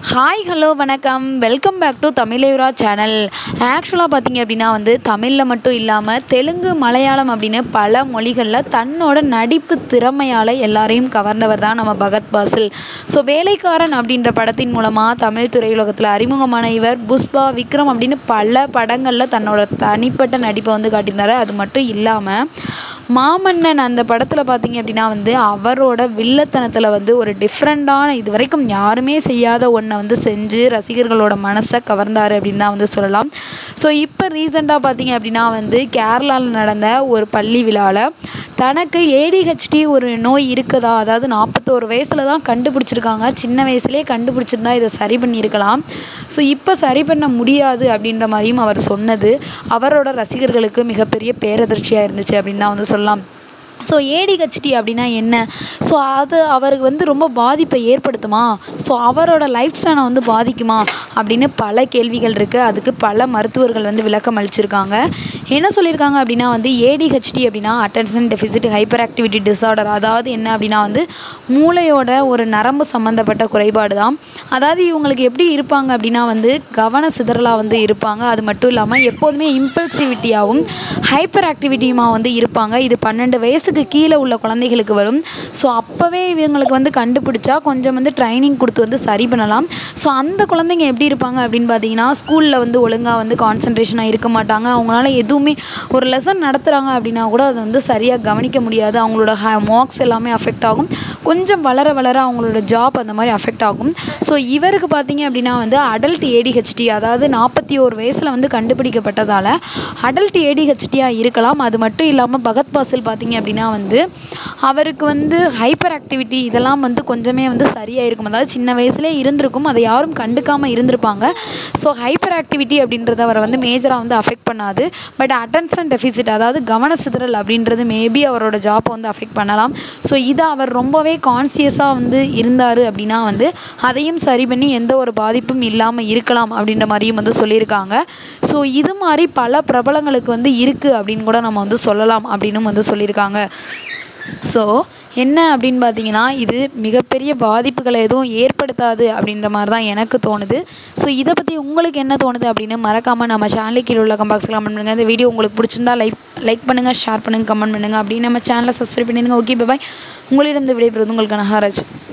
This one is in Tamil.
ஹாய் ஹலோ வணக்கம் வெல்கம் பேக் டு தமிழேயுரா சேனல் ஆக்சுவலாக பார்த்தீங்க அப்படின்னா வந்து தமிழில் மட்டும் இல்லாமல் தெலுங்கு மலையாளம் அப்படின்னு பல மொழிகளில் தன்னோட நடிப்பு திறமையால் எல்லாரையும் கவர்ந்தவர் தான் நம்ம பகத் பாசில் ஸோ வேலைக்காரன் அப்படின்ற படத்தின் மூலமாக தமிழ் திரையுலகத்தில் அறிமுகமான இவர் புஷ்பா விக்ரம் அப்படின்னு பல படங்களில் தன்னோட தனிப்பட்ட நடிப்பை வந்து காட்டியிருந்தாரு அது மட்டும் இல்லாமல் மாமன்னன் அந்த படத்தில் பார்த்தீங்க அப்படின்னா வந்து அவரோட வில்லத்தனத்தில் வந்து ஒரு டிஃப்ரெண்ட்டான இது வரைக்கும் யாருமே செய்யாத ஒன்றை வந்து செஞ்சு ரசிகர்களோட மனசை கவர்ந்தார் அப்படின்னு தான் வந்து சொல்லலாம் ஸோ இப்போ ரீசெண்டாக பார்த்தீங்க அப்படின்னா வந்து கேரளாவில் நடந்த ஒரு பள்ளி விழாவில் தனக்கு ஏடிஹெச்டி ஒரு நோய் இருக்குதா அதாவது நாற்பத்தோரு வயசில் தான் கண்டுபிடிச்சிருக்காங்க சின்ன வயசுலேயே கண்டுபிடிச்சிருந்தா இதை சரி பண்ணியிருக்கலாம் ஸோ இப்போ சரி பண்ண முடியாது அப்படின்ற மாதிரியும் அவர் சொன்னது அவரோட ரசிகர்களுக்கு மிகப்பெரிய பேரதிர்ச்சியாக இருந்துச்சு அப்படின்னு தான் வந்து சொல்லலாம் ஸோ ஏடிஹெச்டி அப்படின்னா என்ன ஸோ அது அவருக்கு வந்து ரொம்ப பாதிப்பை ஏற்படுத்துமா ஸோ அவரோட லைஃப் ஸ்டைனை வந்து பாதிக்குமா அப்படின்னு பல கேள்விகள் இருக்குது அதுக்கு பல மருத்துவர்கள் வந்து விளக்கம் அளிச்சிருக்காங்க என்ன சொல்லியிருக்காங்க அப்படின்னா வந்து ஏடிஹெச்டி அப்படின்னா attention deficit hyperactivity disorder அதாவது என்ன அப்படின்னா வந்து மூளையோட ஒரு நரம்பு சம்மந்தப்பட்ட குறைபாடு தான் அதாவது இவங்களுக்கு எப்படி இருப்பாங்க அப்படின்னா வந்து கவன சிதறலாக வந்து இருப்பாங்க அது மட்டும் இல்லாமல் எப்போதுமே இம்பல்சிவிட்டியாகவும் ஹைப்பர் ஆக்டிவிட்டியுமா வந்து இருப்பாங்க இது பன்னெண்டு வயசுக்கு கீழே உள்ள குழந்தைகளுக்கு வரும் ஸோ அப்போவே இவங்களுக்கு வந்து கண்டுபிடிச்சா கொஞ்சம் வந்து ட்ரைனிங் கொடுத்து வந்து சரி பண்ணலாம் ஸோ அந்த குழந்தைங்க எப்படி இருப்பாங்க அப்படின்னு பார்த்தீங்கன்னா ஸ்கூலில் வந்து ஒழுங்காக வந்து கான்சன்ட்ரேஷனாக இருக்க மாட்டாங்க அவங்களால எதுவுமே ஒரு லெசன் நடத்துகிறாங்க அப்படின்னா கூட அதை வந்து சரியாக கவனிக்க முடியாது அவங்களோட ஹ மார்க்ஸ் எல்லாமே அஃபெக்ட் ஆகும் கொஞ்சம் வளர வளர அவங்களோட ஜாப் அந்த மாதிரி அஃபெக்ட் ஆகும் ஸோ இவருக்கு பார்த்தீங்க அப்படின்னா வந்து அடல்ட் ஏடிஹெச்டி அதாவது நாற்பத்தி ஒரு வயசில் வந்து கண்டுபிடிக்கப்பட்டதால் அடல்ட் ஏடிஹெச்டியாக இருக்கலாம் அது மட்டும் இல்லாமல் பகத் பாசில் பார்த்தீங்க அப்படின்னா வந்து அவருக்கு வந்து ஹைப்பர் ஆக்டிவிட்டி இதெல்லாம் வந்து கொஞ்சமே வந்து சரியாக இருக்கும் அதாவது சின்ன வயசுலேயே இருந்திருக்கும் அதை யாரும் கண்டுக்காமல் இருந்திருப்பாங்க ஸோ ஹைப்பர் ஆக்டிவிட்டி அப்படின்றது அவரை வந்து மேஜராக வந்து அஃபெக்ட் பண்ணாது பட் அட்டென்ஷன் டெஃபிசிட் அதாவது கவன சிதறல் அப்படின்றது மேபி அவரோட ஜாப்பை வந்து அஃபெக்ட் பண்ணலாம் ஸோ இதை அவர் ரொம்பவே கான்சியஸாக வந்து இருந்தார் அப்படின்னா வந்து அதையும் சரி பண்ணி எந்த ஒரு பாதிப்பும் இல்லாமல் இருக்கலாம் அப்படின்ற மாதிரியும் வந்து சொல்லியிருக்காங்க ஸோ இது மாதிரி பல பிரபலங்களுக்கு வந்து இருக்குது அப்படின்னு கூட நம்ம வந்து சொல்லலாம் அப்படின்னும் வந்து சொல்லியிருக்காங்க ஸோ என்ன அப்படின்னு பார்த்தீங்கன்னா இது மிகப்பெரிய பாதிப்புகளை எதுவும் ஏற்படுத்தாது அப்படின்ற மாதிரி தான் எனக்கு தோணுது ஸோ இதை பற்றி உங்களுக்கு என்ன தோணுது அப்படின்னு மறக்காமல் நம்ம சேனலுக்கு கீழே உள்ள கம்பாக்ஸில் கமெண்ட் பண்ணுங்கள் இந்த வீடியோ உங்களுக்கு பிடிச்சிருந்தா லைக் லைக் பண்ணுங்கள் ஷேர் பண்ணுங்கள் கமெண்ட் பண்ணுங்கள் அப்படின்னு நம்ம சேனலை சப்ஸ்கிரைப் பண்ணிடுங்க ஓகே பாய் உங்களிடம் இந்த விடைபெறுவது உங்களுக்கு நகராஜ்